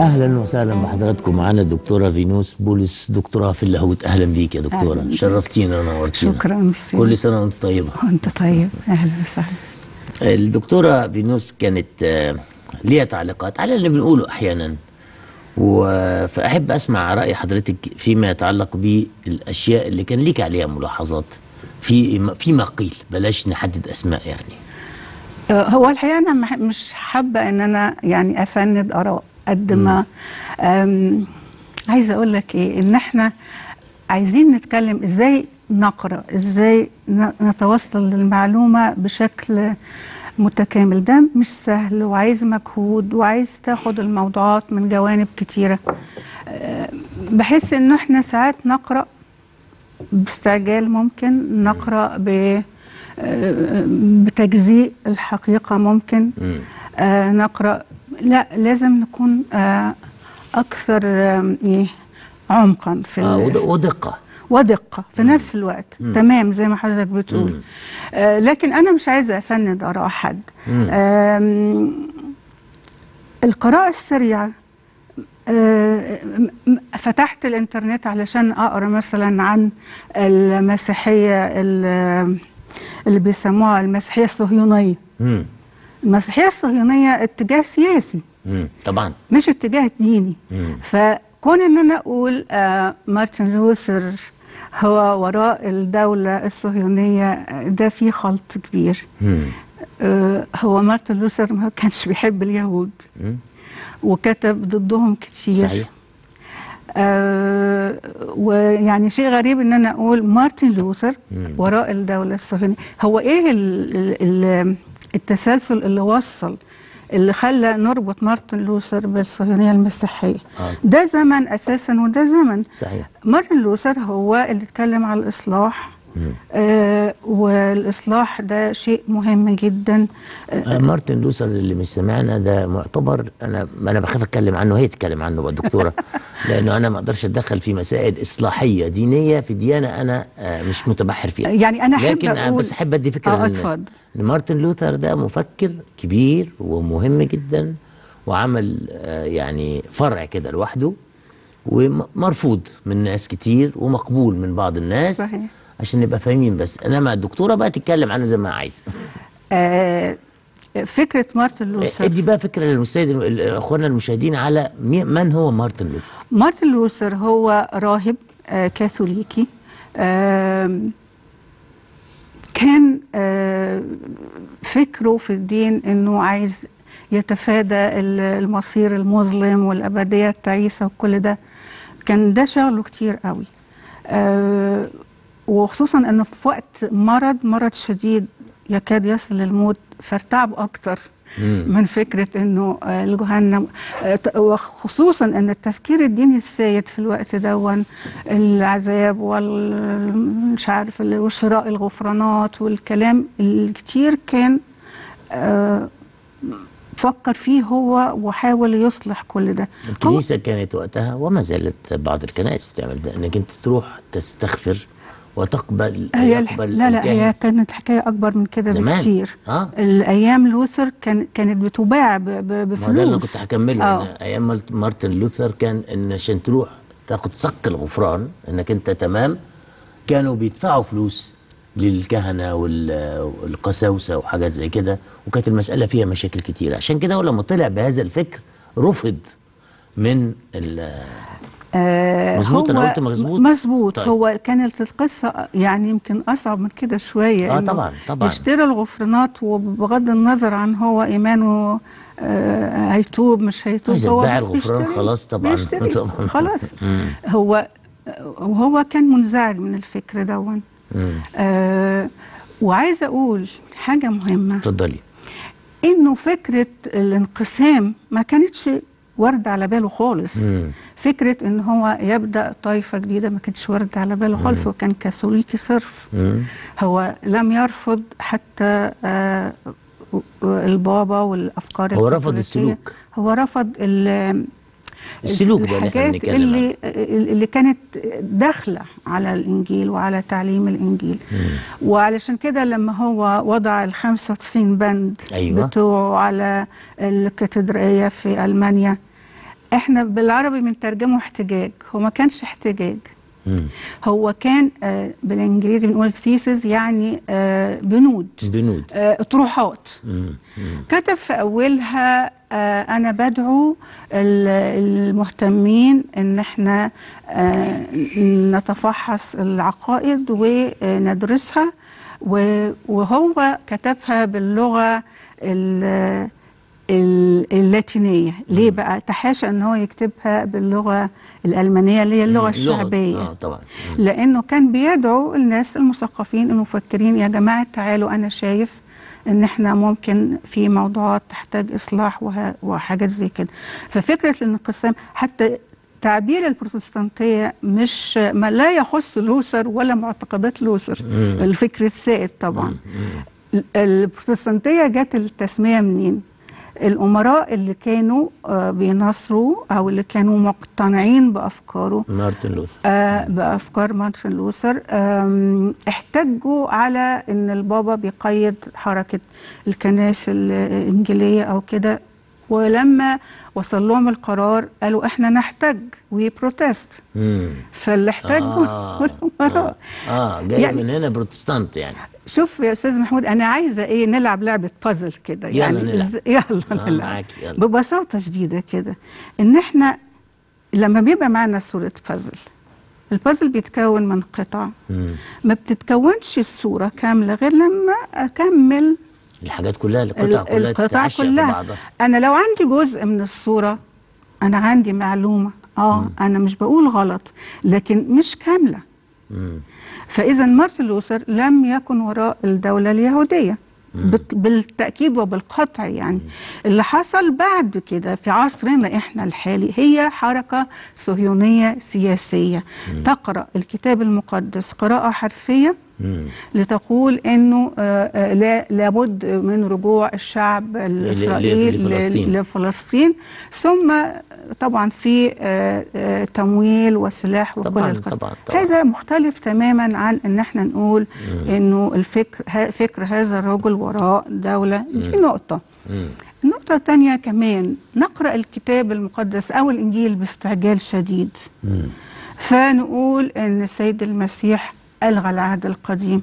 اهلا وسهلا بحضراتكم معانا الدكتوره فينوس بولس دكتوراه في اللاهوت اهلا بيك يا دكتوره أهلاً. شرفتينا ونورتينا شكرا ميرسي كل سنه وانت طيبه وانت طيب اهلا وسهلا الدكتوره فينوس كانت آه، ليها تعليقات على اللي بنقوله احيانا و- فاحب اسمع راي حضرتك فيما يتعلق بالاشياء اللي كان ليك عليها ملاحظات في فيما قيل بلاش نحدد اسماء يعني آه، هو الحقيقه انا مح- مش حابه ان انا يعني افند اراء قد ما آم، عايزه اقول لك ايه ان احنا عايزين نتكلم ازاي نقرا ازاي ن- نتوصل للمعلومه بشكل متكامل ده مش سهل وعايز مجهود وعايز تاخد الموضوعات من جوانب كتيره آه، بحس ان احنا ساعات نقرا باستعجال ممكن نقرا ب آه، بتجزيء الحقيقه ممكن مم. آه نقرا لا لازم نكون آه اكثر آه ايه عمقا في آه ال- ود- ودقه ودقه في نفس الوقت تمام زي ما حضرتك بتقول آه لكن انا مش عايزه افند اراء حد آم، القراءه السريعه آه، م- م- فتحت الانترنت علشان اقرا مثلا عن المسيحيه ال- اللي بيسموها المسيحيه الصهيونيه مم. المسيحيه الصهيونيه اتجاه سياسي مم. طبعا مش اتجاه ديني مم. فكون ان انا اقول آه مارتن لوثر هو وراء الدولة الصهيونية آه، ده فيه خلط كبير مم. آه هو مارتن لوثر ما كانش بيحب اليهود مم. وكتب ضدهم كتير صحيح آه ويعني شيء غريب ان انا اقول مارتن لوثر مم. وراء الدوله الصهيونيه هو ايه ال ال ال التسلسل اللي وصل اللي خلى نربط مارتن لوثر بالصهيونيه المسيحيه آه. ده زمن اساسا وده زمن صحيح مارتن لوثر هو اللي اتكلم على الاصلاح مم. آه والاصلاح ده شيء مهم جدا آه، مارتن لوثر اللي مش سمعنا ده معتبر انا انا بخاف اتكلم عنه هي تتكلم عنه بقى الدكتوره لانه انا ما اقدرش اتدخل في مسائل اصلاحيه دينيه في ديانه انا آه، مش متبحر فيها يعني انا احب لكن أنا اقول بس احب ادي فكره آه، للناس اتفضل. ان مارتن لوثر ده مفكر كبير ومهم جدا وعمل آه، يعني فرع كده لوحده ومرفوض من ناس كتير ومقبول من بعض الناس صحيح. عشان نبقى فاهمين بس انما الدكتوره بقى تتكلم عنه زي ما عايزه آه فكره مارتن لوثر ادي بقى فكره للمستيد اخواننا المشاهدين على مي- من هو مارتن لوثر مارتن لوثر هو راهب آه كاثوليكي آم، كان آه فكره في الدين انه عايز يتفادى ال- المصير المظلم والابديه التعيسه وكل ده كان ده شغله كتير قوي آه وخصوصا انه في وقت مرض مرض شديد يكاد يصل للموت فارتعب اكتر من فكره انه آه، الجهنم آه، ت- وخصوصا ان التفكير الديني السائد في الوقت دون العذاب وال مش عارف ال- وشراء الغفرانات والكلام الكتير كان آه، فكر فيه هو وحاول يصلح كل ده هو الكنيسه كانت وقتها وما زالت بعض الكنائس بتعمل ده انك انت تروح تستغفر وتقبل هي الح- يقبل لا لا الكاهن. هي كانت حكايه اكبر من كده زمان. بكتير اه الايام لوثر كان كانت بتباع ب- ب- ما بفلوس هو ده اللي أنا كنت هكمله آه. ان ايام مالت- مارتن لوثر كان ان عشان تروح تاخد صك الغفران انك انت تمام كانوا بيدفعوا فلوس للكهنه وال- والقساوسه وحاجات زي كده وكانت المساله فيها مشاكل كتير عشان كده هو لما طلع بهذا الفكر رفض من ال- آه مظبوط؟ أنا هو قلت مظبوط؟ مظبوط طيب. طيب. هو كانت القصه يعني يمكن اصعب من كده شويه آه إنه طبعاً، طبعاً. يشتري الغفرانات وبغض النظر عن هو ايمانه آه هيتوب مش هيتوب إذا هو اتباع الغفران بيشتري- خلاص طبعاً. بيشتري طبعاً. خلاص هو وهو كان منزعج من الفكر دون مم. آه وعايزه اقول حاجه مهمه اتفضلي انه فكره الانقسام ما كانتش وارده على باله خالص مم. فكره ان هو يبدا طائفه جديده ما كانتش وارده على باله خالص هو كان كاثوليكي صرف مم. هو لم يرفض حتى آه البابا والافكار هو رفض الكاثوليكية. السلوك. هو رفض ال- السلوك ده اللي احنا الحاجات بنتكلم اللي اللي كانت داخله على الانجيل وعلى تعليم الانجيل وعلشان كده لما هو وضع ال 95 بند أيوة. بتوعه على الكاتدرائيه في المانيا احنا بالعربي بنترجمه احتجاج هو ما كانش احتجاج مم. هو كان آه، بالانجليزي بنقول thesis يعني آه، بنود بنود آه، اطروحات مم. مم. كتب في أولها آه، أنا بدعو ال- المهتمين إن إحنا آه، نتفحص العقائد وندرسها و- وهو كتبها باللغة ال- ال- اللاتينية ليه بقى تحاشى ان هو يكتبها باللغة الألمانية اللي هي اللغة مم. الشعبية اه طبعا مم. لانه كان بيدعو الناس المثقفين المفكرين يا جماعه تعالوا انا شايف ان احنا ممكن في موضوعات تحتاج اصلاح وه- وحاجات زي كده ففكره الانقسام حتى تعبير البروتستانتيه مش ما لا يخص لوثر ولا معتقدات لوثر الفكر السائد طبعا ال- البروتستانتيه جت التسميه منين الامراء اللي كانوا آه، بيناصروا او اللي كانوا مقتنعين بافكاره مارتن لوثر آه بافكار مارتن لوثر آم، احتجوا على ان البابا بيقيد حركه الكنائس الانجيليه او كده ولما وصل لهم القرار قالوا احنا نحتج وي بروتست مم. فاللي احتجوا آه. الامراء اه جاي يعني- من هنا بروتستانت يعني شوف يا استاذ محمود انا عايزه ايه نلعب لعبه بازل كده يلا يعني نلعب. إز- يلا آه، نلعب معاكي، يلا. ببساطه شديده كده ان احنا لما بيبقى معنا صوره بازل البازل بيتكون من قطع مم. ما بتتكونش الصوره كامله غير لما اكمل الحاجات كلها ال- القطع كلها القطع تتعشق في كلها بعضها انا لو عندي جزء من الصوره انا عندي معلومه اه انا مش بقول غلط لكن مش كامله مم. فإذا مارتن لوثر لم يكن وراء الدولة اليهودية بت- بالتأكيد وبالقطع يعني اللي حصل بعد كده في عصرنا إحنا الحالي هي حركة صهيونية سياسية تقرأ الكتاب المقدس قراءة حرفية مم. لتقول انه آه، آه، لا لابد من رجوع الشعب الاسرائيلي لفلسطين. ل- لفلسطين ثم طبعا في آه، آه، تمويل وسلاح وكل طبعاً، القصة طبعاً، طبعاً. هذا مختلف تماما عن ان احنا نقول انه الفكر ه- فكر هذا الرجل وراء دولة دي نقطة مم. النقطة الثانية كمان نقرأ الكتاب المقدس أو الإنجيل باستعجال شديد مم. فنقول ان السيد المسيح الغى العهد القديم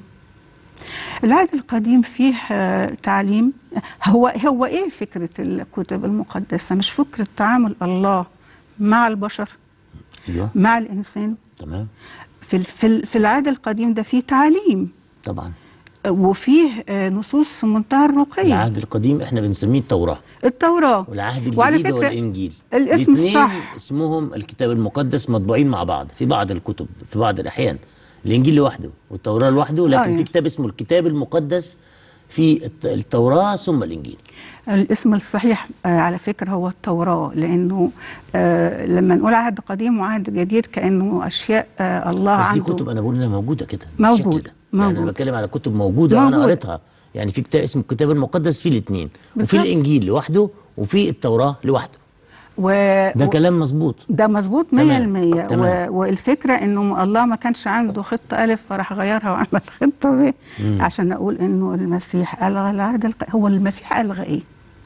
العهد القديم فيه آه، تعليم هو هو ايه فكره الكتب المقدسه مش فكره تعامل الله مع البشر ايوه مع الانسان تمام في ال- في ال- في العهد القديم ده فيه تعليم طبعا آه، وفيه آه، نصوص في منتهى الرقي العهد القديم احنا بنسميه التوراة التوراه والعهد وعلى الجديد هو فكره الانجيل الاسم الاتنين الصح. اسمهم الكتاب المقدس مطبوعين مع بعض في بعض الكتب في بعض الاحيان الانجيل لوحده والتوراه لوحده لكن آه، في يعني. كتاب اسمه الكتاب المقدس في الت- التوراه ثم الانجيل الاسم الصحيح آه على فكرة هو التوراة لأنه آه لما نقول عهد قديم وعهد جديد كأنه أشياء آه الله بس دي عنده كتب انا بقول انها موجوده كده موجود، بالشكل ده. يعني انا موجود. بتكلم على كتب موجوده وانا موجود. قريتها يعني في كتاب اسمه الكتاب المقدس فيه الاثنين وفي بالظبط. الانجيل لوحده وفي التوراه لوحده و... ده و- كلام مظبوط ده مظبوط 100% تمام، و... تمام. والفكرة إنه الله ما كانش عنده خطة ألف فراح غيرها وعمل خطة ب عشان أقول إنه المسيح ألغى العهد الق... هو المسيح ألغى إيه؟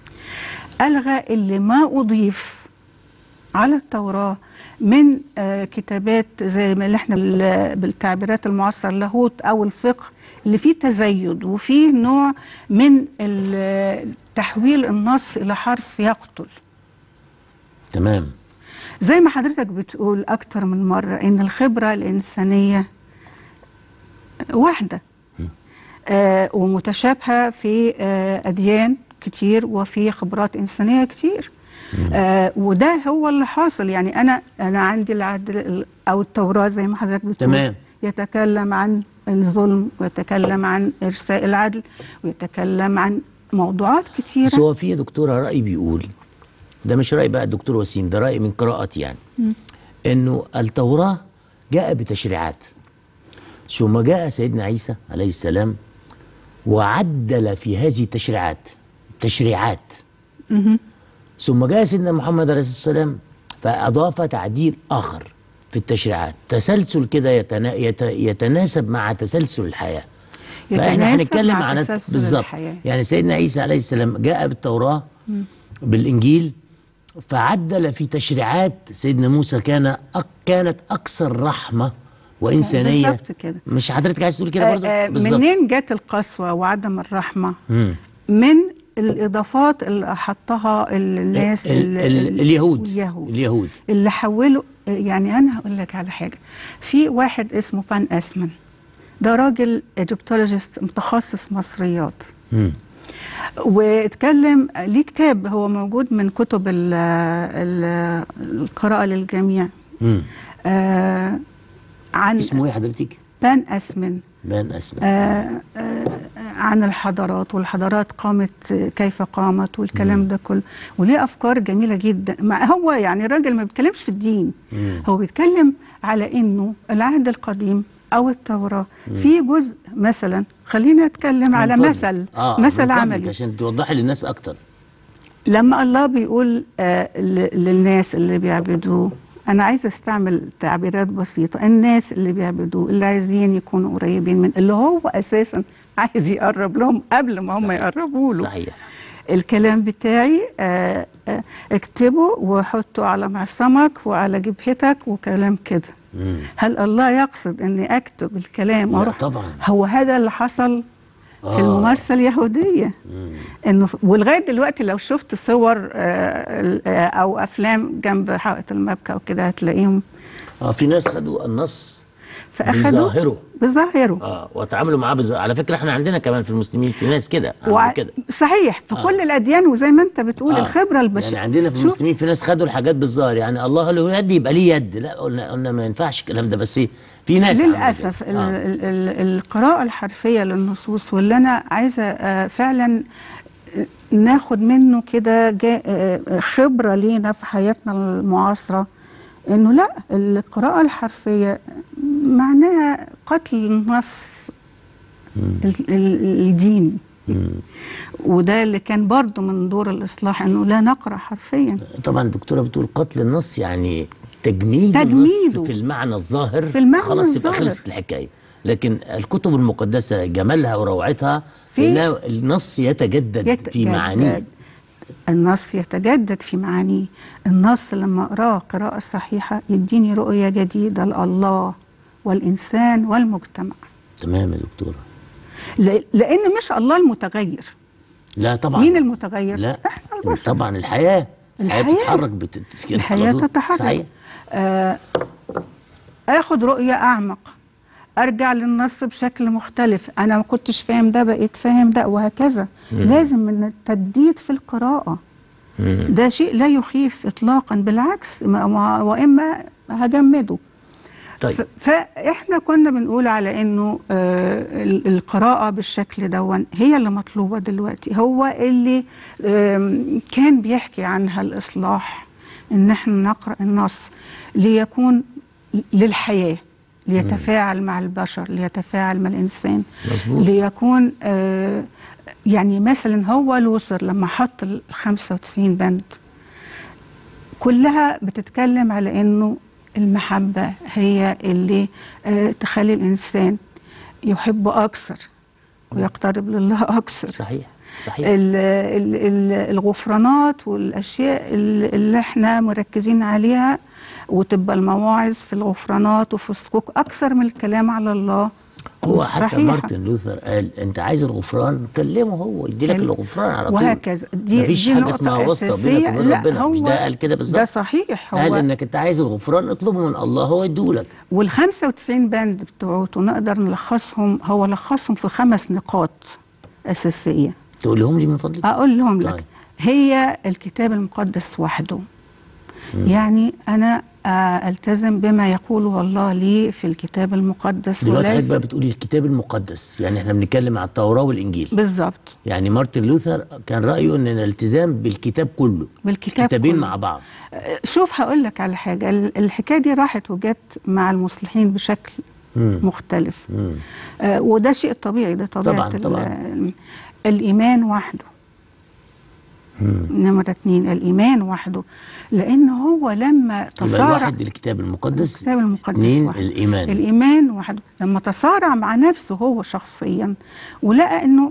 ألغى اللي ما أضيف على التوراة من آه كتابات زي ما اللي احنا بال- بالتعبيرات المعاصرة اللاهوت أو الفقه اللي فيه تزيد وفيه نوع من ال- تحويل النص إلى حرف يقتل تمام زي ما حضرتك بتقول أكتر من مرة إن الخبرة الإنسانية واحدة آه ومتشابهة في آه أديان كتير وفي خبرات إنسانية كتير آه وده هو اللي حاصل يعني أنا أنا عندي العدل أو التوراة زي ما حضرتك بتقول تمام. يتكلم عن الظلم ويتكلم عن إرساء العدل ويتكلم عن موضوعات بس كتيرة هو في دكتور رأي بيقول ده مش رأي بقى الدكتور وسيم ده رأي من قراءتي يعني انه التوراة جاء بتشريعات ثم جاء سيدنا عيسى عليه السلام وعدل في هذه التشريعات تشريعات ثم جاء سيدنا محمد عليه الصلاة والسلام فأضاف تعديل آخر في التشريعات تسلسل كده يتنا يت يتناسب مع تسلسل الحياة فاحنا يتناسب هنتكلم مع عن تسلسل بالظبط الحياة. يعني سيدنا عيسى عليه السلام جاء بالتوراة بالإنجيل فعدل في تشريعات سيدنا موسى كان أك كانت اكثر رحمه وانسانيه بالظبط كده. مش حضرتك عايز تقول كده برضه آه، آه، بالظبط منين جت القسوة وعدم الرحمة مم. من الإضافات اللي حطها الناس ال- ال- ال- ال- اليهود اليهود اليهود اللي حولوا يعني أنا هقول لك على حاجة في واحد اسمه بان أسمن ده راجل ايجيبتولوجيست متخصص مصريات مم. واتكلم ليه كتاب هو موجود من كتب ال ال القراءة للجميع مم. آه عن اسمه ايه حضرتك؟ بان أسمن بان اسمه آه، آه، عن الحضارات والحضارات قامت كيف قامت والكلام ده كله وليه افكار جميله جدا ما هو يعني الراجل ما بيتكلمش في الدين مم. هو بيتكلم على انه العهد القديم او التوراه في جزء مثلا خلينا نتكلم على من فضلك. مثل آه مثل من فضلك عملي عشان توضحي للناس اكتر لما الله بيقول آه ل- للناس اللي بيعبدوه أنا عايزة أستعمل تعبيرات بسيطة الناس اللي بيعبدوه اللي عايزين يكونوا قريبين من اللي هو أساسا عايز يقرب لهم قبل ما هم صحيح. يقربوا له صحيح الكلام بتاعي آه آه اكتبه وحطه على معصمك وعلى جبهتك وكلام كده مم. هل الله يقصد اني اكتب الكلام لا واروح طبعا هو هذا اللي حصل في آه. الممارسه اليهوديه مم. انه ف- ولغايه دلوقتي لو شفت صور آه، ال- آه، او افلام جنب حائط المبكى وكده هتلاقيهم اه في ناس خدوا النص فاخدوا بظاهره بظاهره اه وتعاملوا معاه بز... على فكره احنا عندنا كمان في المسلمين في ناس كده عملوا وع... كده صحيح في آه. كل الاديان وزي ما انت بتقول آه. الخبره البشريه يعني عندنا في شوف المسلمين في ناس خدوا الحاجات بالظاهر يعني الله له يد يبقى ليه يد لا قلنا قلنا ما ينفعش الكلام ده بس في ناس عملوا للاسف كده. ال- آه. ال- ال- القراءه الحرفيه للنصوص واللي انا عايزه آه، فعلا آه، ناخد منه كده جا- آه، خبره لينا في حياتنا المعاصره انه لا القراءه الحرفيه معناها قتل النص ال- ال- الديني وده اللي كان برضه من دور الاصلاح انه لا نقرا حرفيا طبعا الدكتوره بتقول قتل النص يعني تجميد تجميده. النص في المعنى الظاهر في المعنى خلاص يبقى الظاهر. خلصت الحكايه لكن الكتب المقدسه جمالها وروعتها في- إنها النص يتجدد يت- في معانيه يتجدد. النص يتجدد في معانيه النص لما اقراه قراءة صحيحة يديني رؤية جديدة لله والإنسان والمجتمع تمام يا دكتوره ل- لأن مش الله المتغير لا طبعا مين المتغير؟ لا احنا البشر طبعا الحياه الحياه الحياة. بتتحرك بت... كده الحياة على طول. تتحرك صحيح آه اخد رؤية اعمق ارجع للنص بشكل مختلف انا ما كنتش فاهم ده بقيت فاهم ده وهكذا لازم من التجديد في القراءة مم. ده شيء لا يخيف اطلاقا بالعكس ما- ما- واما هجمده طيب ف- فاحنا كنا بنقول على انه آه ال- القراءه بالشكل دون هي اللي مطلوبه دلوقتي هو اللي آم، كان بيحكي عنها الاصلاح ان احنا نقرا النص ليكون للحياه ليتفاعل مع البشر ليتفاعل مع الانسان مظبوط. ليكون آه يعني مثلا هو لوثر لما حط ال 95 بند كلها بتتكلم على انه المحبة هي اللي آه، تخلي الإنسان يحب أكثر ويقترب لله أكثر صحيح صحيح ال- ال- ال- الغفرانات والأشياء ال- اللي احنا مركزين عليها وتبقى المواعظ في الغفرانات وفي الصكوك أكثر من الكلام على الله هو مش حتى صحيحة. مارتن لوثر قال انت عايز الغفران كلمه هو يدي لك كلم- الغفران على طول وهكذا دي مفيش دي حاجه نقطة اسمها واسطه أساسية. بينك وبين لا، ربنا مش هو ده قال كده بالظبط ده صحيح قال هو انك انت عايز الغفران اطلبه من الله هو يديهولك وال 95 باند بتوعته نقدر نلخصهم هو لخصهم في خمس نقاط أساسية تقولهم لي من فضلك أقول لهم لك طيب. هي الكتاب المقدس وحده يعني أنا آه، ألتزم بما يقوله الله لي في الكتاب المقدس دلوقتي حضرتك وليس بقى بتقولي الكتاب المقدس يعني احنا بنتكلم على التوراه والانجيل بالظبط يعني مارتن لوثر كان رايه ان الالتزام بالكتاب كله بالكتاب كتابين كله. مع بعض آه، شوف هقول لك على حاجة ال- الحكاية دي راحت وجت مع المصلحين بشكل مم. مختلف مم. آه، وده شيء طبيعي ده طبيعة طبعاً، ال- طبعاً. الإيمان وحده مم. نمرة اتنين الإيمان وحده لأن هو لما يبقى تصارع الواحد الكتاب المقدس الكتاب المقدس اثنين وحده. الايمان الإيمان وحده لما تصارع مع نفسه هو شخصيا ولقى أنه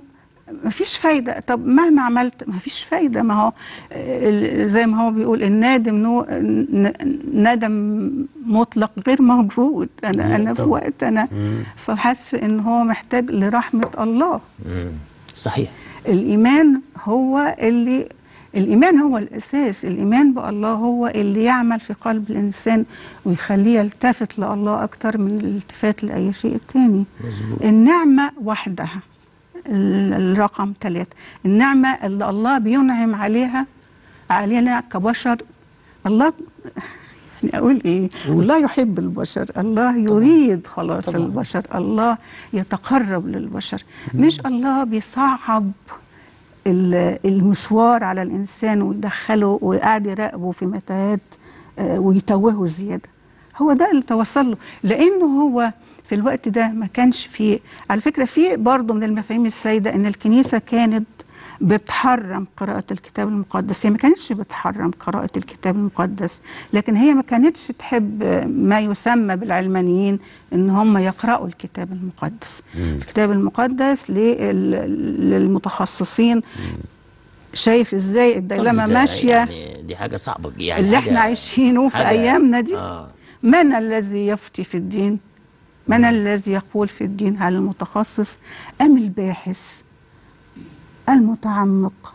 مفيش فايدة طب مهما عملت مفيش فايدة ما هو ال- زي ما هو بيقول النادم نو ن- ندم مطلق غير موجود أنا لا أنا في طبعا. وقت أنا فحاسس إن هو محتاج لرحمة الله مم. صحيح الإيمان هو اللي الإيمان هو الأساس الإيمان بالله هو اللي يعمل في قلب الإنسان ويخليه يلتفت لله أكتر من الالتفات لأي شيء تاني مظبوط النعمة وحدها ال- الرقم ثلاثة النعمة اللي الله بينعم عليها علينا كبشر الله يعني أقول إيه الله يحب البشر الله يريد خلاص طبعاً. البشر الله يتقرب للبشر مش الله بيصعب ال- المشوار على الإنسان ويدخله ويقعد يراقبه في متاهات آه، ويتوهه زيادة هو ده اللي توصل له لأنه هو في الوقت ده ما كانش فيه على فكرة في برضه من المفاهيم السائدة إن الكنيسة كانت بتحرم قراءة الكتاب المقدس هي ما كانتش بتحرم قراءة الكتاب المقدس لكن هي ما كانتش تحب ما يسمى بالعلمانيين ان هم يقرأوا الكتاب المقدس الكتاب المقدس لل- للمتخصصين شايف ازاي الديلما ده ماشية يعني دي حاجه صعبه يعني اللي حاجة- احنا عايشينه في حاجة- ايامنا دي آه. من الذي يفتي في الدين من الذي يقول في الدين هل المتخصص ام الباحث المتعمق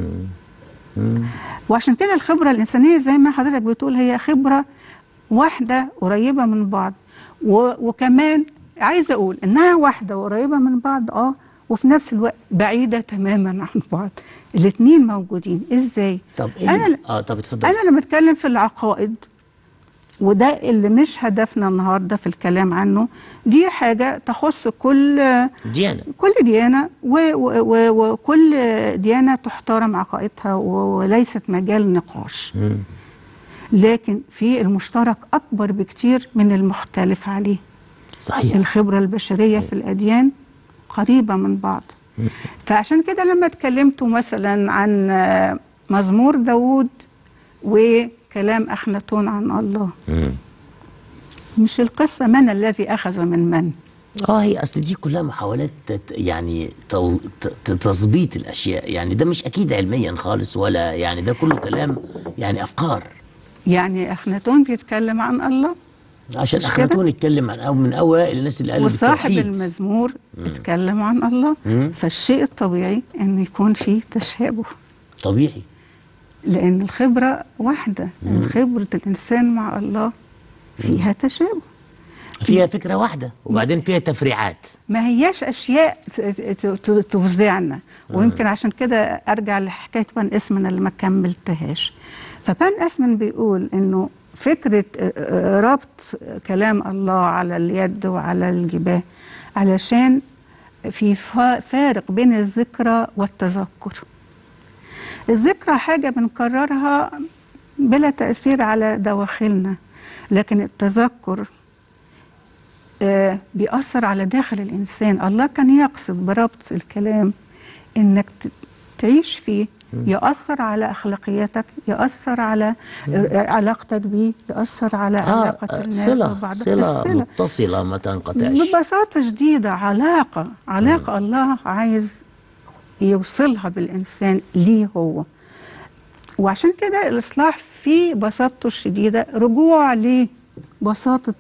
وعشان كده الخبره الانسانيه زي ما حضرتك بتقول هي خبره واحده قريبه من بعض و- وكمان عايزه اقول انها واحده وقريبه من بعض اه وفي نفس الوقت بعيده تماما عن بعض الاثنين موجودين ازاي طب ايه أنا- اللي- اه طب اتفضل انا لما اتكلم في العقائد وده اللي مش هدفنا النهارده في الكلام عنه دي حاجه تخص كل ديانه كل ديانه و- و- و- وكل ديانه تحترم عقائدها و- وليست مجال نقاش مم. لكن في المشترك اكبر بكتير من المختلف عليه صحيح الخبره البشريه في الاديان قريبه من بعض فعشان كده لما اتكلمت مثلا عن آه، مزمور داوود وكلام اخناتون عن الله مم. مش القصه من الذي اخذ من من اه هي اصل دي كلها محاولات تت يعني تو- ت- تظبيط الاشياء يعني ده مش اكيد علميا خالص ولا يعني ده كله كلام يعني افكار يعني اخناتون بيتكلم عن الله عشان مش اخناتون يتكلم عن او من اوائل الناس اللي قالوا وصاحب بالتوحيد. المزمور بيتكلم عن الله مم. فالشيء الطبيعي ان يكون فيه تشابه طبيعي لان الخبره واحده خبره الانسان مع الله فيها تشابه فيها فكره واحده وبعدين فيها تفريعات ما هياش اشياء ت- ت- ت- تفزعنا ويمكن عشان كده ارجع لحكايه بان اسمن اللي ما كملتهاش فبان اسمن بيقول انه فكره آه، آه، ربط كلام الله على اليد وعلى الجباه علشان في فا- فارق بين الذكرى والتذكر الذكرى حاجه بنكررها بلا تاثير على دواخلنا لكن التذكر آه، بيأثر على داخل الإنسان الله كان يقصد بربط الكلام إنك ت- تعيش فيه يأثر على أخلاقياتك يأثر على آه، علاقتك بيه يأثر على علاقة اه الناس صله ببعض صله الصلة متصله ما تنقطعش ببساطة شديدة علاقة علاقة الله عايز يوصلها بالإنسان ليه هو وعشان كده الإصلاح في بساطته الشديدة رجوع لبساطة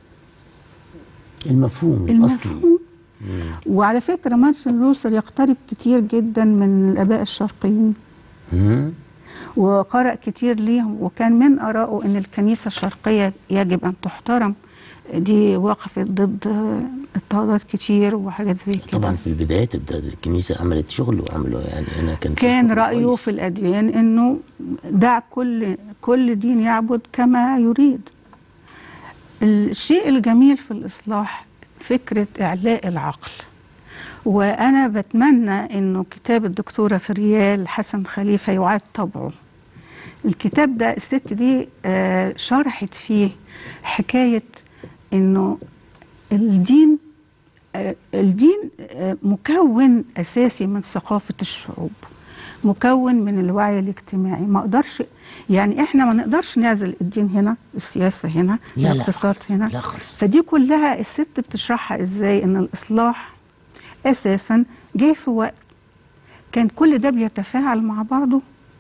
المفهوم الاصلي المفهوم وعلى فكرة مارتن لوثر يقترب كتير جدا من الآباء الشرقيين مم. وقرأ كتير ليهم وكان من آرائه أن الكنيسة الشرقية يجب أن تحترم دي وقفت ضد اضطهادات كتير وحاجات زي كده طبعا في البدايات الد- الكنيسه عملت شغل وعملوا يعني انا كان في كان شغل رأيه كويس. في الأديان أنه دع كل كل دين يعبد كما يريد الشيء الجميل في الإصلاح فكرة إعلاء العقل وأنا بتمنى أنه كتاب الدكتورة فريال حسن خليفة يعاد طبعه الكتاب ده الست دي آه، شرحت فيه حكاية أنه الدين آه، الدين آه، مكون أساسي من ثقافة الشعوب مكون من الوعي الاجتماعي ما اقدرش يعني احنا ما نقدرش نعزل الدين هنا السياسه هنا لا لا الاقتصاد خالص، هنا لا خالص. فدي كلها الست بتشرحها ازاي ان الاصلاح اساسا جه في وقت كان كل ده بيتفاعل مع بعضه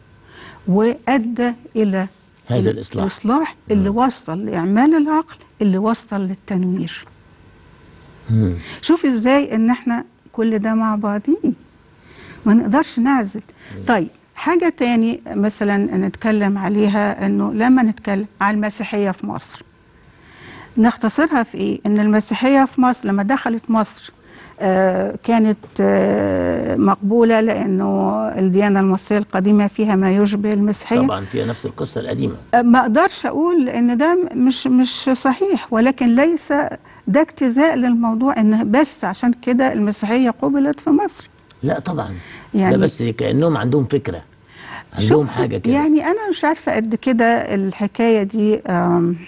وادى الى هذا ال- الإصلاح. الاصلاح اللي وصل لاعمال العقل اللي وصل للتنوير مم. شوف ازاي ان احنا كل ده مع بعضين ما نقدرش نعزل طيب حاجة تاني مثلا نتكلم عليها انه لما نتكلم على المسيحية في مصر نختصرها في ايه ان المسيحية في مصر لما دخلت مصر آه كانت آه مقبولة لأنه الديانة المصرية القديمة فيها ما يشبه المسيحية طبعا فيها نفس القصه القديمه ما اقدرش اقول ان ده مش مش صحيح ولكن ليس ده اجتزاء للموضوع ان بس عشان كده المسيحيه قبلت في مصر لا طبعا يعني- لا بس كانهم عندهم فكره عندهم شوف، حاجه كده يعني انا مش عارفه قد كده الحكايه دي آم،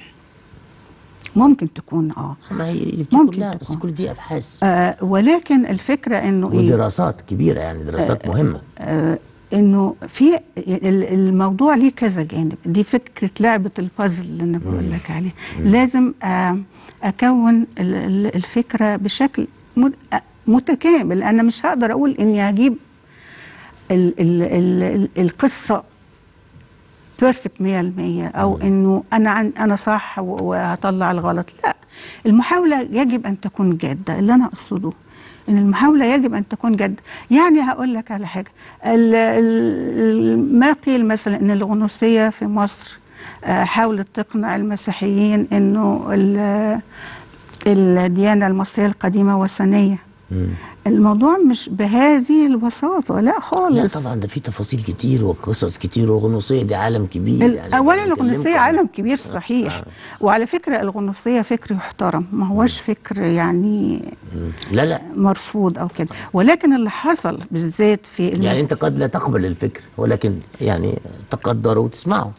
ممكن تكون اه ما هي دي ممكن كلها بس تكون. كل دي ابحاث آه، ولكن الفكره انه ايه ودراسات كبيره يعني دراسات مهمه آه، انه في ال- الموضوع ليه كذا جانب دي فكره لعبه البازل اللي انا بقول لك عليه لازم آه، اكون ال- ال- الفكره بشكل مت- آه، متكامل انا مش هقدر اقول اني هجيب ال ال ال ال القصه بيرفكت 100% او انه انا عن انا صح و- وهطلع الغلط لا المحاوله يجب ان تكون جاده اللي انا اقصده ان المحاوله يجب ان تكون جاده يعني هقول لك على حاجه ال- ال- ما قيل مثلا ان الغنوصيه في مصر آه، حاولت تقنع المسيحيين انه ال- الديانه المصريه القديمه وثنيه مم. الموضوع مش بهذه البساطه لا خالص لا طبعا ده في تفاصيل كتير وقصص كتير والغنوصيه دي عالم كبير ال- يعني اولا بنكلمكم الغنوصيه عن- عالم كبير صحيح وعلى فكره الغنوصيه فكر يحترم ما هوش فكر يعني مم. لا لا مرفوض او كده ولكن اللي حصل بالذات في يعني المس... انت قد لا تقبل الفكر ولكن يعني تقدره وتسمعه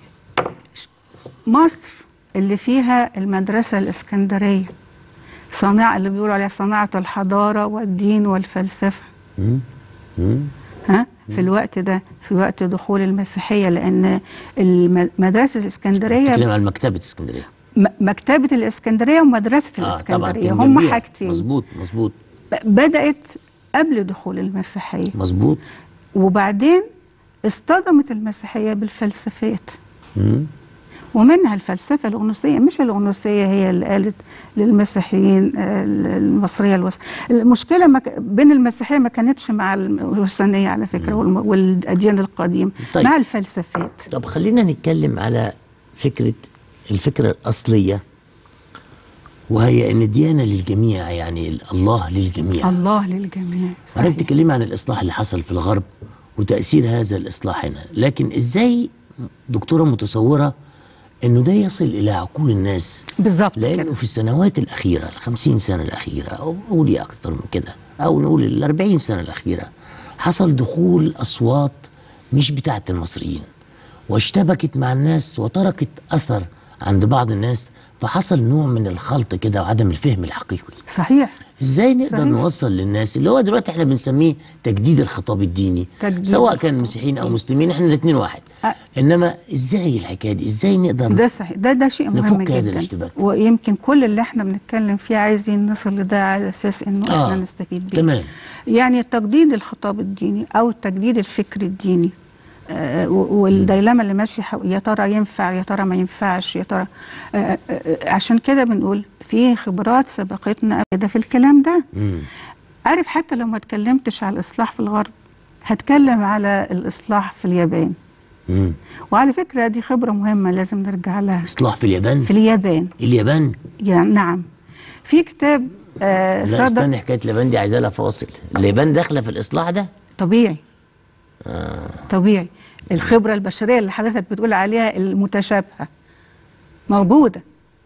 مصر اللي فيها المدرسه الاسكندريه صناعه اللي بيقولوا عليها صناعه الحضاره والدين والفلسفه مم. مم. ها في الوقت ده في وقت دخول المسيحيه لان المدرسه الاسكندريه بتكلم عن مكتبه اسكندريه م- مكتبه الاسكندريه ومدرسه آه، طبعا الاسكندريه كان هم جنبيها. حاجتين مظبوط مظبوط ب- بدات قبل دخول المسيحيه مظبوط وبعدين اصطدمت المسيحيه بالفلسفات مم. ومنها الفلسفه الغنوصيه مش الغنوصيه هي اللي قالت للمسيحيين آه، المصريه الوس... المشكله ما ك- بين المسيحيه ما كانتش مع الوثنيه على فكره والم- والاديان القديمه طيب. مع الفلسفات طب خلينا نتكلم على فكرة الفكرة الأصلية وهي أن الديانة للجميع يعني الله للجميع الله للجميع أنا صحيح بتكلمي عن الإصلاح اللي حصل في الغرب وتأثير هذا الإصلاح هنا لكن إزاي دكتورة متصورة أنه ده يصل إلى عقول الناس بالظبط لأنه كده في السنوات الأخيرة الخمسين سنة الأخيرة أو قولي أكثر من كده أو نقول الأربعين سنة الأخيرة حصل دخول أصوات مش بتاعت المصريين واشتبكت مع الناس وتركت أثر عند بعض الناس فحصل نوع من الخلط كده وعدم الفهم الحقيقي صحيح ازاي نقدر صحيح. نوصل للناس اللي هو دلوقتي احنا بنسميه تجديد الخطاب الديني تجديد سواء كان مسيحيين او مسلمين احنا الاثنين واحد أه. انما ازاي الحكايه دي ازاي نقدر ده صحيح ده ده شيء مهم نفك جدا هذا الاشتباك. ويمكن كل اللي احنا بنتكلم فيه عايزين نصل لده على اساس انه آه، احنا نستفيد بيه تمام. يعني تجديد الخطاب الديني او تجديد الفكر الديني آه، و- والديلما اللي ماشي حو- يا ترى ينفع يا ترى ما ينفعش يا ترى آه، آه، آه، عشان كده بنقول في خبرات سبقتنا كده في الكلام ده مم. عارف حتى لو ما اتكلمتش على الاصلاح في الغرب هتكلم على الاصلاح في اليابان مم. وعلى فكره دي خبره مهمه لازم نرجع لها اصلاح في اليابان في اليابان اليابان يعني نعم في كتاب آه لا صدر استنى حكايه اليابان دي عايزه لها فاصل اليابان داخله في الاصلاح ده طبيعي طبيعي الخبرة البشرية اللي حضرتك بتقول عليها المتشابهة موجودة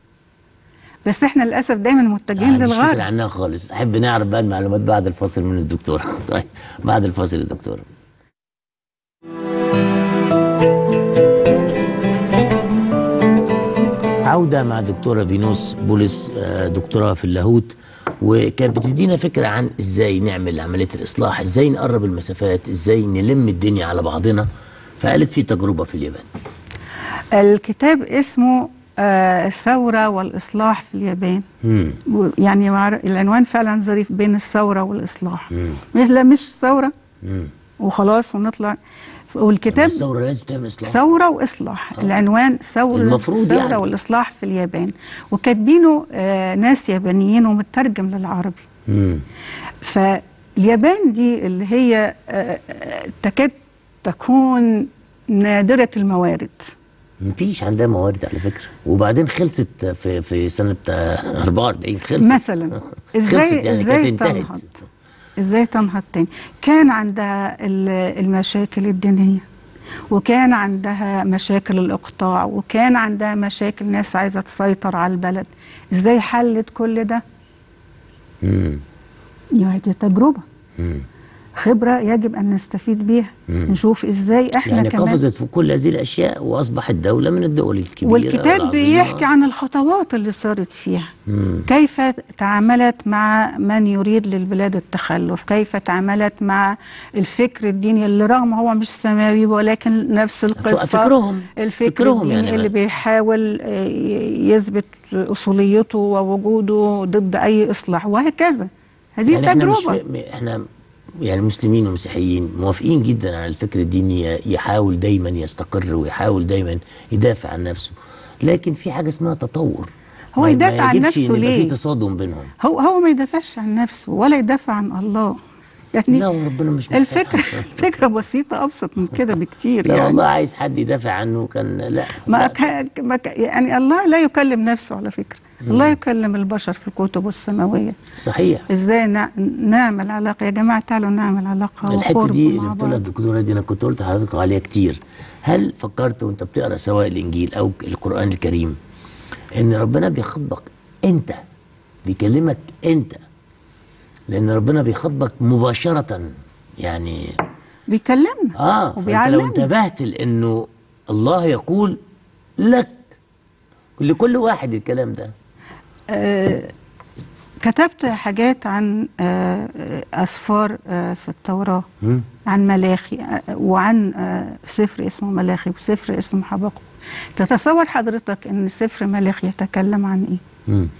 بس احنا للأسف دايما ما متجهين عنديش فكره للغرب عنها خالص احب نعرف بقى المعلومات بعد الفاصل من الدكتوره طيب بعد الفاصل يا دكتوره عودة مع دكتورة فينوس بولس آه، دكتوراه في اللاهوت وكانت بتدينا فكرة عن ازاي نعمل عملية الإصلاح ازاي نقرب المسافات ازاي نلم الدنيا على بعضنا فقالت في تجربة في اليابان الكتاب اسمه آه الثورة والإصلاح في اليابان مم. و- يعني مع- العنوان فعلا ظريف بين الثورة والإصلاح مم. مش لا مش ثورة مم. وخلاص ونطلع والكتاب الثوره لازم تعمل اصلاح ثورة وإصلاح العنوان ثورة المفروض الثورة يعني. والإصلاح في اليابان وكاتبينه آه ناس يابانيين ومترجم للعربي مم. فاليابان دي اللي هي آه، آه، تكاد تكون نادرة الموارد مفيش عندها موارد على فكره وبعدين خلصت في في سنه آه، 44 خلصت مثلا خلصت ازاي يعني ازاي كانت انتهت تنهض ازاي تنهض تاني كان عندها ال- المشاكل الدينية وكان عندها مشاكل الإقطاع وكان عندها مشاكل ناس عايزة تسيطر على البلد ازاي حلت كل ده مم. يعني دي تجربة مم. خبرة يجب أن نستفيد بيها نشوف ازاي احنا يعني كمان قفزت في كل هذه الاشياء واصبحت دوله من الدول الكبيره والكتاب والعظيمة. بيحكي عن الخطوات اللي صارت فيها مم. كيف تعاملت مع من يريد للبلاد التخلف كيف تعاملت مع الفكر الديني اللي رغم هو مش سماوي ولكن نفس القصة فكرهم- الفكر فكرهم الديني يعني. اللي بيحاول آه، يثبت أصوليته ووجوده ضد أي إصلاح وهكذا هذه يعني احنا مش تجربة في احنا يعني مسلمين ومسيحيين موافقين جدا على الفكر الديني يحاول دايما يستقر ويحاول دايما يدافع عن نفسه لكن في حاجه اسمها تطور هو ما- ما يدافع عن يجبش نفسه إن يبقى ليه؟ في تصادم بينهم هو هو ما يدافعش عن نفسه ولا يدافع عن الله يعني لا وربنا مش محتاج الفكرة حد. الفكرة بسيطة أبسط من كده بكتير لا يعني والله عايز حد يدافع عنه كان لا ما, لا. كا ما كا يعني الله لا يكلم نفسه على فكرة الله يكلم البشر في الكتب السماوية صحيح ازاي نع- نعمل علاقة يا جماعة تعالوا نعمل علاقة الحته وقرب دي اللي مع بتقولها بعض الدكتوره دي انا كنت قلت لحضرتك عليها كتير هل فكرت وانت بتقرا سواء الانجيل او القران الكريم ان ربنا بيخاطبك انت بيكلمك انت لان ربنا بيخاطبك مباشره يعني بيكلمنا اه فانت لو وبيعلمنا انتبهت لانه الله يقول لك لكل واحد الكلام ده آه كتبت حاجات عن آه آه، أسفار آه في التوراة مم. عن ملاخي آه، وعن آه، سفر اسمه ملاخي وسفر اسمه حبقوق تتصور حضرتك ان سفر ملاخي يتكلم عن ايه مم.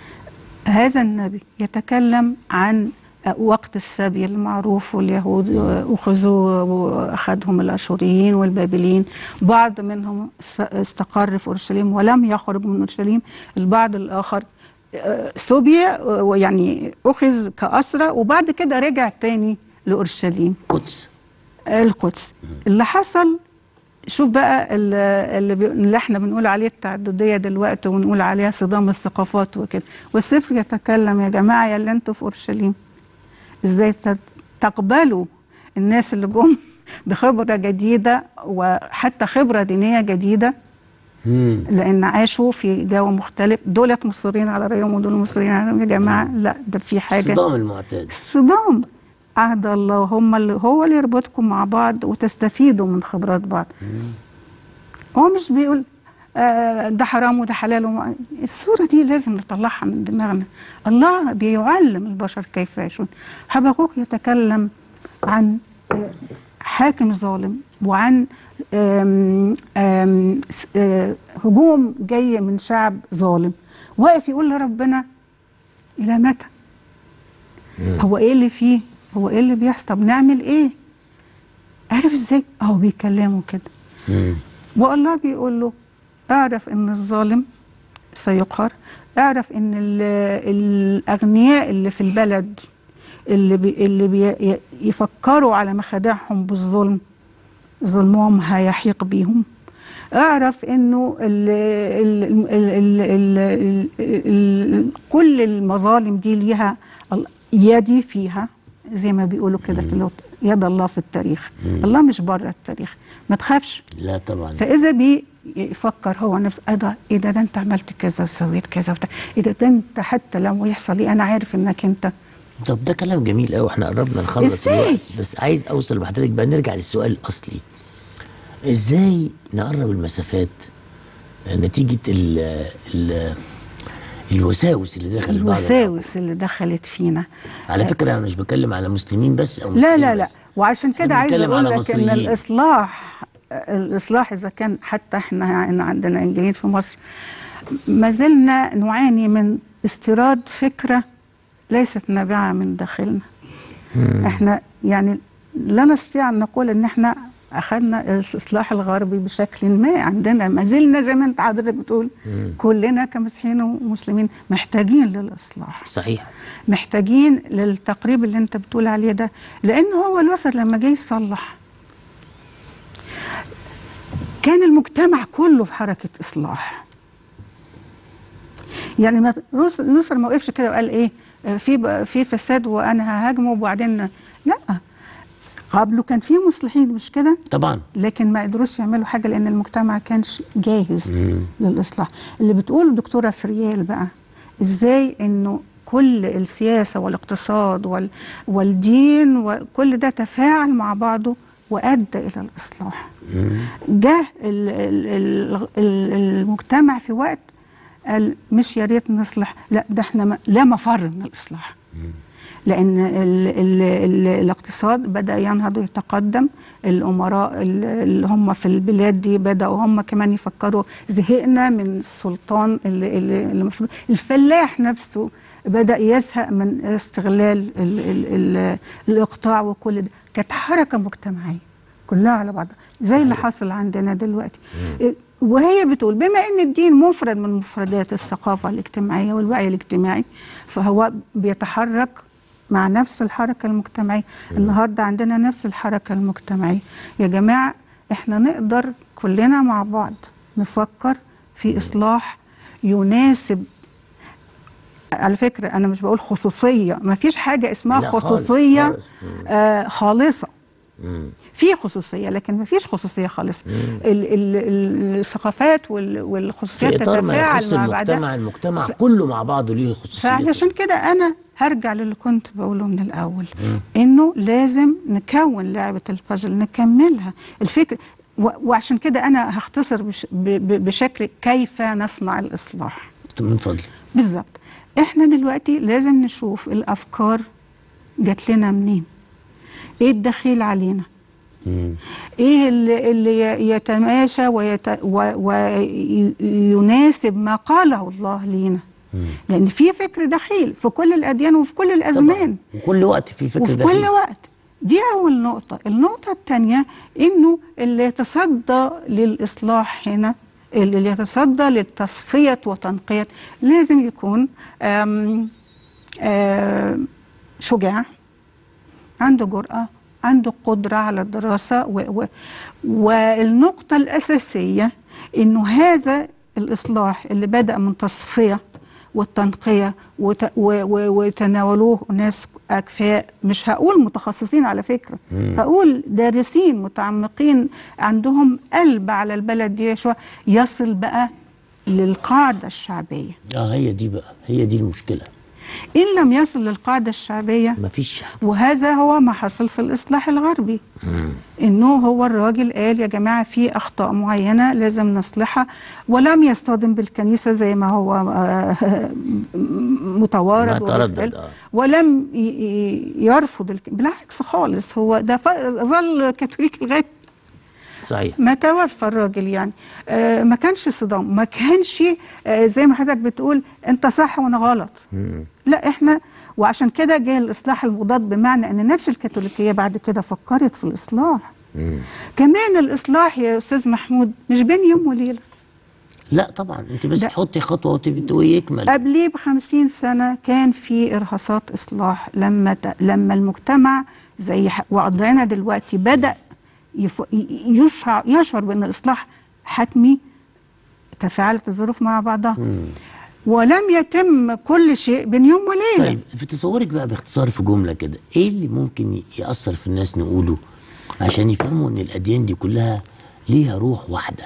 هذا النبي يتكلم عن وقت السبي المعروف واليهود أخذوا وأخذهم الأشوريين والبابليين بعض منهم استقر في أورشليم ولم يخرج من أورشليم البعض الآخر آه، سبي آه، ويعني أخذ كأسرى وبعد كده رجع تاني لأورشليم قدس القدس اللي حصل شوف بقى ال- اللي, بي... اللي احنا بنقول عليه التعدديه دلوقتي ونقول عليها صدام الثقافات وكده والسفر يتكلم يا جماعه يا اللي انتوا في اورشليم ازاي تت- تقبلوا الناس اللي جم بخبره جديده وحتى خبره دينيه جديده مم. لان عاشوا في جو مختلف دولت مصرين على رايهم ودول مصرين على رايهم يا جماعه لا ده في حاجه الصدام المعتاد الصدام عهد الله هم اللي هو اللي يربطكم مع بعض وتستفيدوا من خبرات بعض هو مش بيقول آه، ده حرام وده حلال وما الصورة دي لازم نطلعها من دماغنا الله بيعلم البشر كيف يعيشون حبقوق يتكلم عن آه، حاكم ظالم وعن آم، آم، س- آه، هجوم جاي من شعب ظالم واقف يقول لربنا إلى متى هو ايه اللي فيه هو ايه اللي بيحصل طب نعمل ايه عارف ازاي اهو بيكلمه كده مم. والله بيقول له اعرف ان الظالم سيقهر اعرف ان ال- الاغنياء اللي في البلد اللي بي اللي بي يفكروا على مخادعهم بالظلم ظلمهم هيحيق بيهم اعرف انه ال ال ال ال ال ال ال كل المظالم دي ليها ال- يدي فيها زي ما بيقولوا كده في اللغة يد الله في التاريخ الله مش بره التاريخ ما تخافش لا طبعا فاذا بيفكر هو نفسه ايه ده ايه ده, ده انت عملت كذا وسويت كذا وبتاع ايه ده, ده انت حتى لو يحصل ايه انا عارف انك انت طب ده كلام جميل قوي احنا قربنا نخلص إزاي؟ الوقت بس عايز اوصل لحضرتك بقى نرجع للسؤال الاصلي ازاي نقرب المسافات نتيجه ال ال الوساوس اللي دخلت بعض الوساوس اللي دخلت فينا على فكره انا مش بتكلم على مسلمين بس او لا مسلمين لا لا بس. وعشان إحنا كده عايزه بنتكلم اقول على لك ان مصريين. الاصلاح الاصلاح اذا كان حتى احنا يعني عندنا انجليين في مصر ما زلنا نعاني من استيراد فكره ليست نابعه من داخلنا احنا يعني لا نستطيع ان نقول ان احنا اخذنا الاصلاح الغربي بشكل ما عندنا ما زلنا زي ما انت حضرتك بتقول كلنا كمسيحيين ومسلمين محتاجين للاصلاح صحيح محتاجين للتقريب اللي انت بتقول عليه ده لان هو الوسط لما جه يصلح كان المجتمع كله في حركه اصلاح يعني ما روس- نصر ما وقفش كده وقال ايه آه، في ب- في فساد وانا ههاجمه وبعدين لا قبله كان في مصلحين مش كده طبعا لكن ما قدروش يعملوا حاجه لان المجتمع كانش جاهز للاصلاح اللي بتقوله الدكتوره فريال بقى ازاي انه كل السياسه والاقتصاد وال والدين وكل ده تفاعل مع بعضه وادى الى الاصلاح جه ال- ال- ال- ال- المجتمع في وقت قال مش يا ريت نصلح لا ده احنا ما- لا مفر من الاصلاح لان ال ال ال الاقتصاد بدا ينهض ويتقدم الامراء ال- اللي هم في البلاد دي بداوا هم كمان يفكروا زهقنا من السلطان اللي اللي اللي المفروض الفلاح نفسه بدا يزهق من استغلال ال ال ال الاقطاع وكل ده كانت حركه مجتمعيه كلها على بعضها زي اللي حصل عندنا دلوقتي وهي بتقول بما ان الدين مفرد من مفردات الثقافه الاجتماعيه والوعي الاجتماعي فهو بيتحرك مع نفس الحركه المجتمعيه النهارده عندنا نفس الحركه المجتمعيه يا جماعه احنا نقدر كلنا مع بعض نفكر في اصلاح يناسب على فكره انا مش بقول خصوصيه ما فيش حاجه اسمها لا خالص، خصوصيه خالص. آه خالصه مم. في خصوصيه لكن ما فيش خصوصيه خالص ال ال ال الثقافات وال- والخصوصيات في اطار ما تتفاعل يخص مع بعضها المجتمع المجتمع كله مع بعضه ليه خصوصيته فعلشان كده انا هرجع للي كنت بقوله من الاول انه لازم نكون لعبه البازل نكملها الفكر و- وعشان كده انا هختصر بش ب- ب- بشكل كيف نصنع الاصلاح من فضلك بالظبط احنا دلوقتي لازم نشوف الافكار جات لنا منين ايه الدخيل علينا مم. ايه اللي, اللي ي- يتماشى ويت ويناسب ما قاله الله لينا لان في فكر دخيل في كل الاديان وفي كل الازمان وكل وقت في فكر وفي داخلي. كل وقت دي اول نقطه النقطه الثانيه انه اللي يتصدى للاصلاح هنا اللي يتصدى للتصفيه وتنقيه لازم يكون آم آم شجاع عنده جرأة عنده قدرة على الدراسة و و والنقطة الأساسية إنه هذا الإصلاح اللي بدأ من تصفية والتنقية وت و و وتناولوه ناس أكفاء مش هقول متخصصين على فكرة هقول دارسين متعمقين عندهم قلب على البلد دي شوية يصل بقى للقاعدة الشعبية اه هي دي بقى هي دي المشكله إن لم يصل للقاعدة الشعبية مفيش وهذا هو ما حصل في الإصلاح الغربي إنه هو الراجل قال يا جماعة في أخطاء معينة لازم نصلحها ولم يصطدم بالكنيسة زي ما هو آه، متوارد ما تردد، وبيتقال، آه. ولم ي- ي- يرفض الك... بالعكس خالص هو ده ف... ظل كاثوليك لغاية صحيح ما توفى الراجل يعني آه ما كانش صدام ما كانش آه زي ما حضرتك بتقول انت صح وانا غلط لا احنا وعشان كده جه الاصلاح المضاد بمعنى ان نفس الكاثوليكيه بعد كده فكرت في الاصلاح كمان الاصلاح يا استاذ محمود مش بين يوم وليله لا طبعا انت بس ده- تحطي خطوه وتبتدي يكمل قبليه بخمسين سنة كان في إرهاصات إصلاح لما ت... لما المجتمع زي ح- وضعنا دلوقتي بدأ يف... ي- يشعر يشعر بأن الإصلاح حتمي تفاعلت الظروف مع بعضها ولم يتم كل شيء بين يوم وليلة طيب في تصورك بقى باختصار في جمله كده ايه اللي ممكن ي- ياثر في الناس نقوله عشان يفهموا ان الاديان دي كلها ليها روح واحده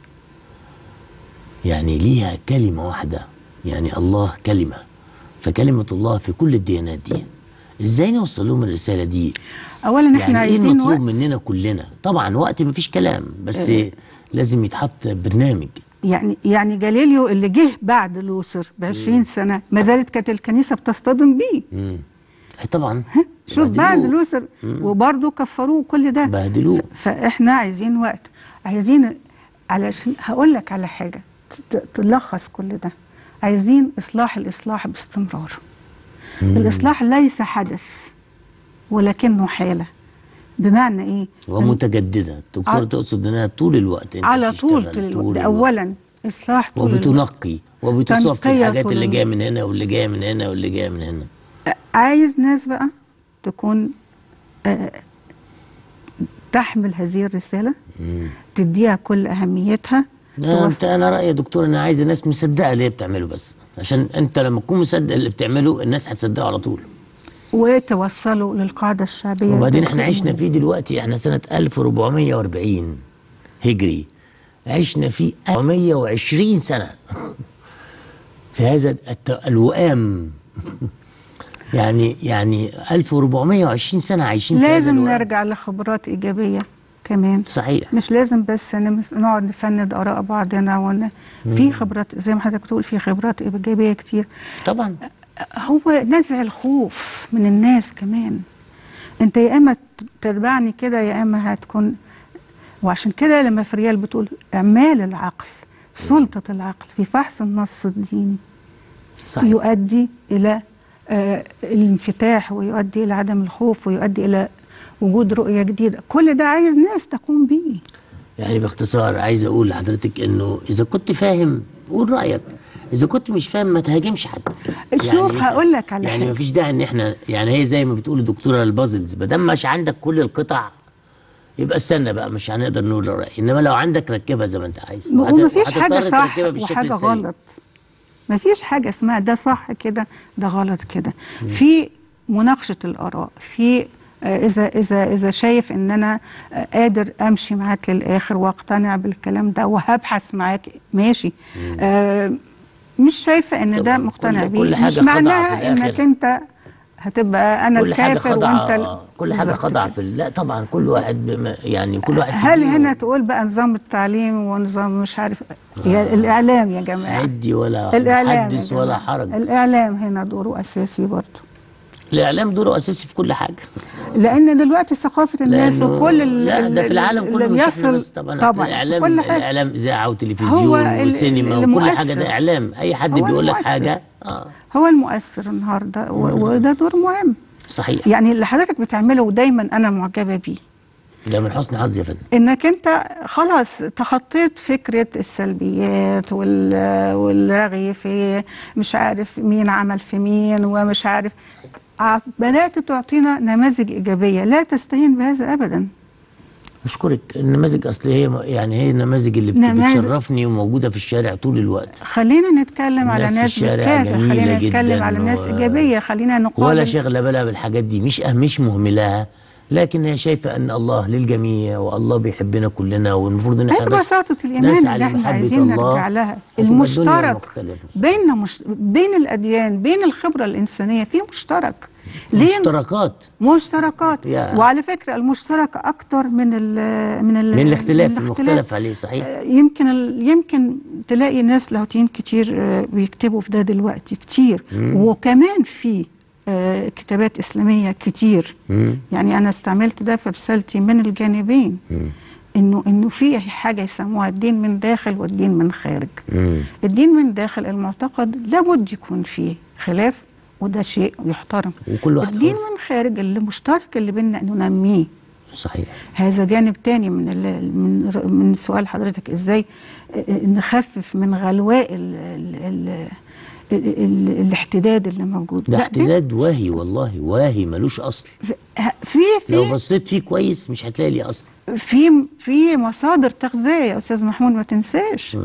يعني ليها كلمه واحده يعني الله كلمه فكلمه الله في كل الديانات دي ازاي نوصل لهم الرساله دي أولا إحنا يعني ايه عايزين المطلوب وقت مننا كلنا طبعا وقت مفيش كلام بس لازم يتحط برنامج يعني يعني جاليليو اللي جه بعد لوثر ب 20 سنة ما زالت كانت الكنيسة بتصطدم بيه مم. أي طبعا شوف بهدلوه. بعد لوثر وبرضه كفروه كل ده بهدلوه. ف- فاحنا عايزين وقت عايزين علشان هقول لك على حاجه ت- ت- تلخص كل ده عايزين اصلاح الاصلاح باستمرار الاصلاح ليس حدث ولكنه حاله بمعنى ايه ومتجدده الدكتوره ع- تقصد انها طول الوقت انت على طول بتشتغل طول الوقت الوقت. ده اولا اصلاح طول الوقت وبتنقي وبتصفي تنقية الحاجات طول اللي جايه الوقت. من هنا واللي جايه من هنا واللي جايه من هنا عايز ناس بقى تكون آه، تحمل هذه الرسالة تديها كل أهميتها لا انت توصل انا رايي يا دكتور انا عايز الناس مصدقه اللي هي بتعمله بس عشان انت لما تكون مصدق اللي بتعمله الناس هتصدقه على طول وتوصلوا للقاعدة الشعبية وبعدين ده احنا شيء عشنا مهم. فيه دلوقتي احنا سنه 1440 هجري عشنا فيه 420 سنه في هذا الت- الوئام يعني يعني 1420 سنه عايشين في هذا لازم الوئام. نرجع لخبرات إيجابية كمان صحيح مش لازم بس نمس- نقعد نفند آراء بعضنا ون... في خبرات زي ما حضرتك بتقول في خبرات إيجابية كتير طبعا هو نزع الخوف من الناس كمان انت يا اما تتبعني كده يا اما هتكون وعشان كده لما فريال بتقول اعمال العقل سلطة العقل في فحص النص الديني صحيح يؤدي الى آه الانفتاح ويؤدي الى عدم الخوف ويؤدي الى وجود رؤية جديدة كل ده عايز ناس تقوم بيه يعني باختصار عايز اقول لحضرتك انه اذا كنت فاهم قول رايك اذا كنت مش فاهم ما تهاجمش حد شوف إحنا- هقول لك على يعني حاجة. ما فيش داعي ان احنا يعني هي زي ما بتقول الدكتوره البازلز ما دام مش عندك كل القطع يبقى استنى بقى مش هنقدر نقول الراي انما لو عندك ركبها زي ما انت عايز وهت- ومفيش حاجة وهتضطر صح تركبها بالشكل وحاجة السليم. غلط مفيش حاجة اسمها ده صح كده ده غلط كده في مناقشة الآراء في آه، إذا إذا إذا شايف إن أنا آه، قادر أمشي معاك للآخر وأقتنع بالكلام ده وهبحث معاك ماشي آه مش شايفة إن ده طبعاً مقتنع كل- بيه كل مش حاجة خاضعة معناها في إنك الآخر. أنت هتبقى أنا كل حاجه الكافر وأنت خاضعه ال- كل حاجه بالظبط خاضعه كده. في ال- لا طبعا كل واحد بما يعني كل واحد في هل دينه. هنا تقول بقى نظام التعليم ونظام مش عارف يا الإعلام يا جماعة عدي ولا الإعلام حدث يا ولا جماعة. حرج الإعلام هنا دوره أساسي برضه الاعلام دوره اساسي في كل حاجه لأن دلوقتي ثقافة الناس لأنه- وكل ال- لا ده ال- في العالم اللي كله مش احنا بيصل بس طبعا أصل طبعا الاعلام في كل حاجة الاعلام اذاعه هو وتلفزيون ال- وسينما اللي وكل حاجه مؤثر. ده اعلام اي حد هو بيقول لك المؤثر. حاجه اه هو المؤثر النهارده و- وده دور مهم صحيح يعني اللي حضرتك بتعمله ودايما أنا معجبة بيه ده من حسن حظي يا فندم انك انت خلاص تخطيت فكره السلبيات وال- والرغي في مش عارف مين عمل في مين ومش عارف ع- بدات تعطينا نماذج ايجابيه لا تستهين بهذا ابدا اشكرك النماذج اصل هي يعني هي النماذج اللي بت- نماذج. بتشرفني وموجوده في الشارع طول الوقت خلينا نتكلم على الناس في ناس الشارع بتكافح جميلة خلينا نتكلم جداً على ناس و- ايجابيه خلينا ولا نقابل شغله بالها بالحاجات دي مش أه مش مهملاها لكن هي شايفه ان الله للجميع والله بيحبنا كلنا والمفروض ان هي احنا بس بساطة الإيمان نسعى اللي احنا لمحبة عايزين الله نرجع لها هتبقى الدنيا المشترك مختلفة. بين مش... بين الأديان بين الخبرة الإنسانية في مشترك ليه مشتركات مشتركات يا. وعلى فكرة المشترك أكتر من ال من ال من الاختلاف المختلف عليه صحيح آه، يمكن ال... يمكن تلاقي ناس لاهوتيين كتير آه، بيكتبوا في ده دلوقتي كتير وكمان في آه، كتابات إسلامية كتير مم. يعني أنا استعملت ده في رسالتي من الجانبين إنه إنه في حاجة يسموها الدين من داخل والدين من خارج مم. الدين من داخل المعتقد لابد يكون فيه خلاف وده شيء يحترم وكل واحد الدين حر. من خارج اللي مشترك اللي بينا ننميه صحيح هذا جانب تاني من ال- من ر- من سؤال حضرتك ازاي اه، نخفف من غلواء ال ال ال ال ال الاحتداد اللي موجود ده لا، احتداد واهي والله واهي ملوش اصل في لو في بصيت فيه كويس مش هتلاقي ليه اصل في في مصادر تغذيه يا استاذ محمود ما تنساش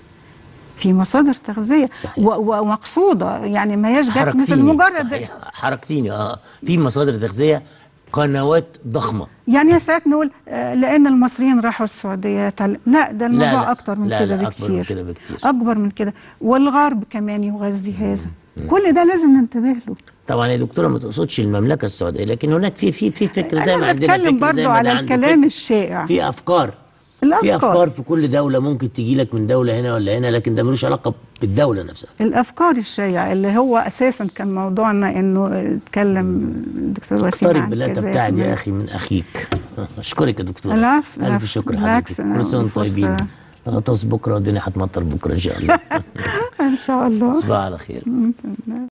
في مصادر تغذيه صحيح. و- ومقصوده يعني ما هياش جت حركتيني مثل مجرد صحيح حركتيني اه في مصادر تغذيه قنوات ضخمه يعني ساعات نقول آه، لان المصريين راحوا السعوديه تعل- لا ده الموضوع لا. اكتر من لا، كده لا، أكبر من بكتير كده بكتير. اكبر من كده والغرب كمان يغذي هذا كل ده لازم ننتبه له طبعا يا دكتوره ما تقصدش المملكه السعوديه لكن هناك في في في فكر زي ما انا عندنا بتكلم فكر زي برضو ما على ده عنده الكلام فكر. الشائع في افكار الأفكار. في افكار في كل دوله ممكن تجي لك من دوله هنا ولا هنا لكن ده ملوش علاقه بالدوله نفسها الافكار الشائعه اللي هو اساسا كان موضوعنا انه اتكلم الدكتور وسيم اقترب عن بالله كذا. تبتعد يا اخي من اخيك اشكرك يا دكتور العفو، الف العفو. شكر بالعكس، حضرتك أنا كل سنه وانتم فرصة- طيبين غطاس بكره والدنيا هتمطر بكره ان شاء الله ان شاء الله تصبحوا على خير